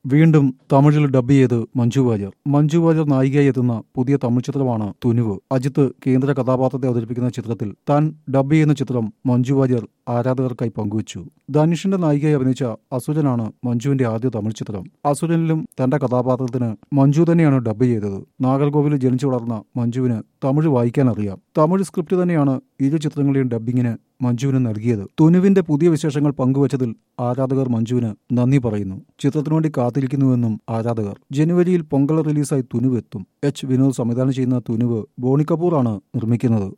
വീണ്ടും തമിഴിൽ ഡബ് ചെയ്ത് മഞ്ജു വാര്യർ മഞ്ജു വാര്യർ നായികയായി എത്തുന്ന പുതിയ തമിഴ് ചിത്രമാണ് തുനുവ് അജിത്ത് കേന്ദ്ര കഥാപാത്രത്തെ അവതരിപ്പിക്കുന്ന ചിത്രത്തിൽ താൻ ഡബ് ചെയ്യുന്ന ചിത്രം മഞ്ജു വാര്യർ ആരാധകർക്കായി പങ്കുവച്ചു ധനുഷിന്റെ നായികയായി അഭിനയിച്ച അസുരനാണ് മഞ്ജുവിന്റെ ആദ്യ തമിഴ് ചിത്രം അസുരനിലും തന്റെ കഥാപാത്രത്തിന് മഞ്ജു തന്നെയാണ് ഡബ് ചെയ്തത് നാഗർകോവിലിൽ ജനിച്ചു വളർന്ന മഞ്ജുവിന് തമിഴ് വായിക്കാൻ അറിയാം തമിഴ് സ്ക്രിപ്റ്റ് തന്നെയാണ് ഇരു ചിത്രങ്ങളുടെയും ഡബ്ബിങ്ങിന് മഞ്ജുവിന് നൽകിയത് തുനുവിന്റെ പുതിയ വിശേഷങ്ങൾ പങ്കുവച്ചതിൽ ആരാധകർ മഞ്ജുവിന് നന്ദി പറയുന്നു ചിത്രത്തിനു വേണ്ടി കാത്തിരിക്കുന്നുവെന്നും ആരാധകർ ജനുവരിയിൽ പൊങ്കൽ റിലീസായി തുനുവ് എത്തും എച്ച് വിനോദ് സംവിധാനം ചെയ്യുന്ന തുനുവ് ബോണി കപൂറാണ് നിർമ്മിക്കുന്നത്